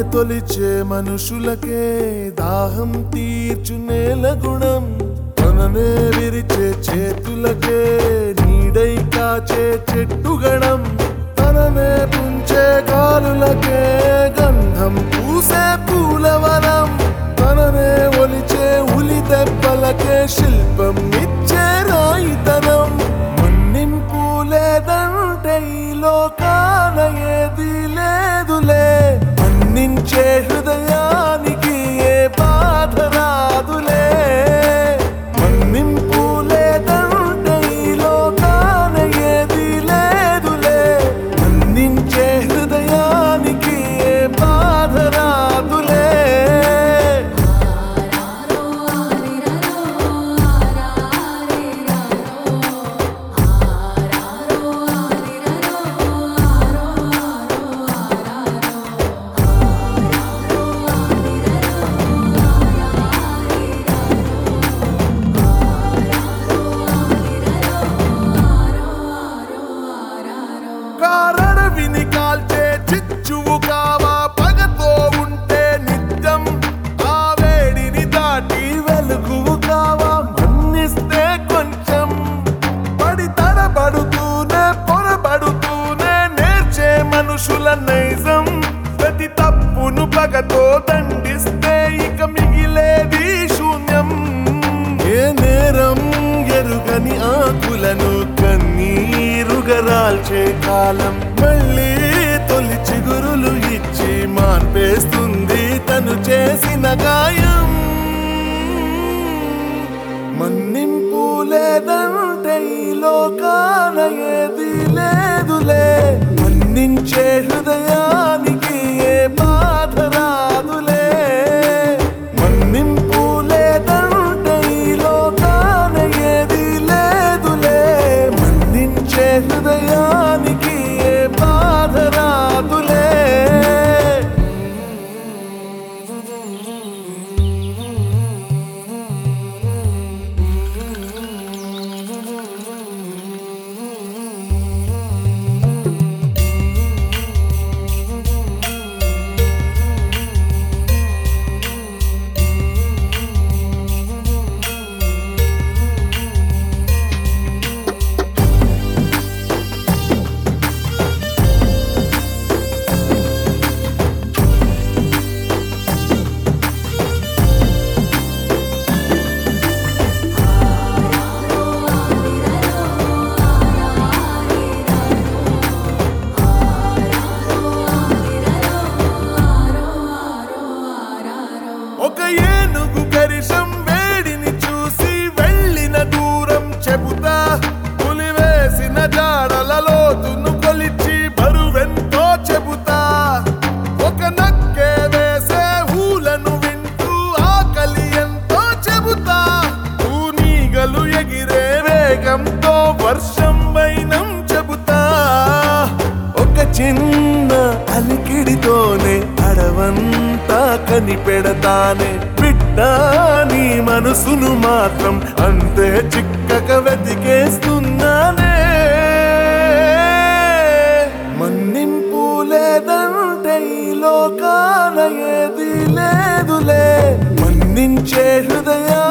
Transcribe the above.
తొలిచే మనుషులకే దాహం తీర్చు నేల గుణం తననే విరిచే చేతులకే నీడై కాచే చెట్టు గణం తననే పుంచే కాలులకే గంధం పూసే పూలవనం తననే ఒలిచే ఉలి దెబ్బలకే శిల్పం ఇచ్చే రాయితనం మన్నింపు లేదంటే ఈ లోకాన ఏది లేదులే మన్నించే హృదయానికి ఏ బాధ రాదులే మన్నింపు లేదంటే ఈ లోకాన ఏది లేదులే మన్నించే హృదయానికి ఏ బాధ రాదులే కారడవిని కాల్చే చిచ్చువు కావా పగతో ఉంటే నిత్యం ఆ వేడిని దాటి వెలుగువు కావా మన్నిస్తే కొంచెం పడి తడబడుతూనే పొరబడుతూనే నేర్చే మనుషుల నైజం ప్రతి తప్పును పగతో దండిస్తే ఇక మిగిలేది శూన్యం ఏ నేరం ఎరుగని ఆకులను కన్నీరుగరాల్చే కాలం మళ్ళీ తొలి చిగురులు ఇచ్చి మార్పేస్తుంది తను చేసిన గాయం మన్నింపు లేదంటే ఈ లోకాన ఏది లేదులే మన్నించే హృదయానికి ఏ బాధ రాదులే మన్నింపు లేదంటే ఈ లోకాన ఏది లేదులే మన్నించే హృదయానికి ఏ బాధ రాదులే ఒక ఏనుగు కరిషం వేడిని చూసి వెళ్ళిన దూరం చెబుతా పులి వేసిన జాడల లోతును కొలిచి బరువెంతో చెబుతా ఒక నక్కే వేసే ఊలను వింటూ ఆకలి ఎంతో చెబుతా ఊనీగలు ఎగిరే వేగంతో వర్షం వైనం చెబుతా ఒక చిన్న అలికిడితోనే అడవంతా కనిపెడతానే బిడ్డ నీ మనసును మాత్రం అంతే చిక్కక వెతికేస్తున్నానే మన్నింపు లేదంటే ఈ లోకాన ఏది లేదులే మన్నించే హృదయా